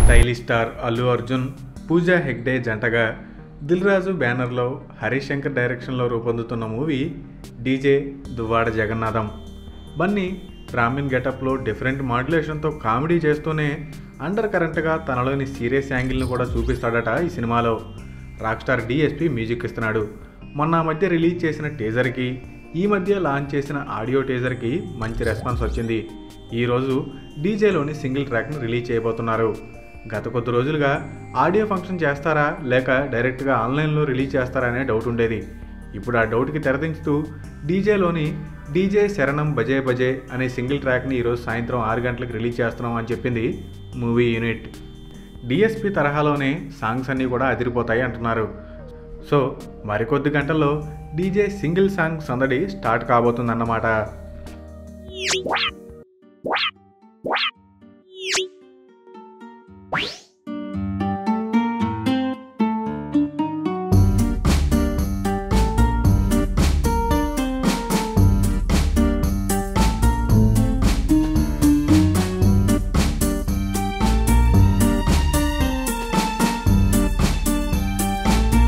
stylish star Allu Arjun Pooja Hegde జంటగా దిల్ రాజు బ్యానర్లో హరీష్ శంకర్ డైరెక్షన్లో రూపొందుతున్న movie DJ Duvvada Jagannatham Bunny brahmin గెటప్లో డిఫరెంట్ మాడ్యులేషన్తో కామెడీ చేస్తూనే అండర్ కరెంట్గా తనలోని సీరియస్ యాంగిల్ను కూడా చూపిస్తాడట ఈ సినిమాలో రాక్ స్టార్ డిఎస్పి మ్యూజిక్ ఇస్తున్నాడు మొన్న ఆ మధ్య రిలీజ్ చేసిన టీజర్కి ఈ మధ్య లాంచ్ చేసిన ఆడియో టీజర్కి మంచి రెస్పాన్స్ వచ్చింది ఈరోజు డీజేలోని సింగిల్ ట్రాక్ను రిలీజ్ చేయబోతున్నారు గత కొద్ది రోజులుగా ఆడియో ఫంక్షన్ చేస్తారా లేక డైరెక్ట్గా ఆన్లైన్లో రిలీజ్ చేస్తారా అనే డౌట్ ఉండేది ఇప్పుడు ఆ డౌట్కి తెరదించుతూ డీజేలోని డీజే శరణం బజే బజే అనే సింగిల్ ట్రాక్ని ఈరోజు సాయంత్రం ఆరు గంటలకు రిలీజ్ చేస్తున్నాం అని చెప్పింది మూవీ యూనిట్ డిఎస్పి తరహాలోనే సాంగ్స్ అన్నీ కూడా అదిరిపోతాయి అంటున్నారు సో మరికొద్ది గంటల్లో డీజే సింగిల్ సాంగ్ సందడి స్టార్ట్ కాబోతుందన్నమాట